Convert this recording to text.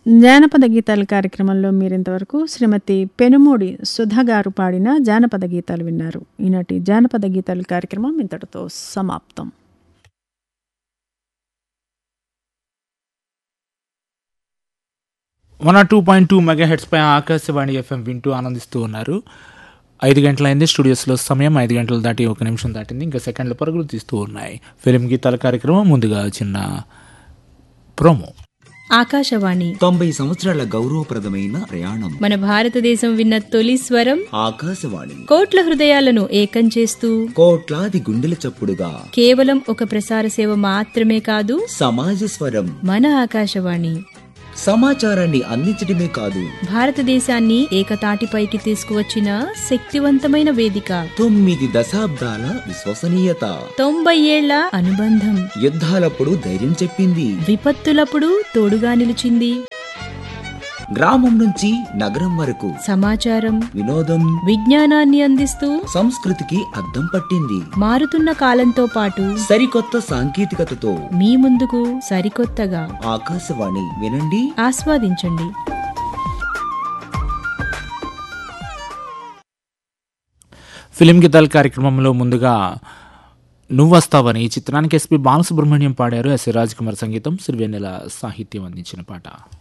జానపద గీతాల కార్యక్రమంలో మీరింతవరకు శ్రీమతి పెనుమూడి సుధ గారు పాడిన జానపద గీతాలు విన్నారు ఈనాటి జానపద గీతాల కార్యక్రమం ఇంతటితో సమాప్తం one R two point two mega హెడ్స్పై ఆకాశవాణి ఎఫ్ఎం వింటూ ఆనందిస్తూ ఉన్నారు ఐదు గంటలైంది స్టూడియోస్లో సమయం ఐదు గంటలు దాటి ఒక నిమిషం దాటింది ఇంకా సెకండ్ల పరుగులు తీస్తూ ఉన్నాయి ఫిలిం గీతాల కార్యక్రమం ముందుగా చిన్న ప్రోమో ఆకాశవాణి తొంభై సంవత్సరాల గౌరవప్రదమైన ప్రయాణం మన భారతదేశం విన్న తొలి స్వరం ఆకాశవాణి కోట్ల హృదయాలను ఏకం చేస్తూ కోట్లాది గుండెల చప్పుడుగా కేవలం ఒక ప్రసార సేవ మాత్రమే కాదు సమాజ స్వరం మన ఆకాశవాణి సమాచారాన్ని అందించడమే కాదు భారతదేశాన్ని ఏకతాటిపైకి తీసుకువచ్చిన శక్తివంతమైన వేదిక తొమ్మిది దశాబ్దాల విశ్వసనీయత తొంభై ఏళ్ల అనుబంధం యుద్ధాలప్పుడు ధైర్యం చెప్పింది విపత్తులప్పుడు తోడుగా నిలిచింది గ్రామం నుంచి నగరం వరకు సమాచారం వినోదం విజ్ఞానాన్ని అందిస్తూ సంస్కృతికి అద్దం పట్టింది మారుతున్న కాలంతో పాటు సరికొత్త సాంకేతికతతో మీ ముందుకు సరికొత్తగా ఆకాశవాణి వినండి ఆస్వాదించండి ఫిలిం గీతాల కార్యక్రమంలో ముందుగా నువ్వు వస్తావని ఈ చిత్రానికి ఎస్పి బాలసుబ్రహ్మణ్యం పాడారు ఎస్ రాజ్ కుమార్ సంగీతం సిరివెన్నెల సాహిత్యం అందించిన పాట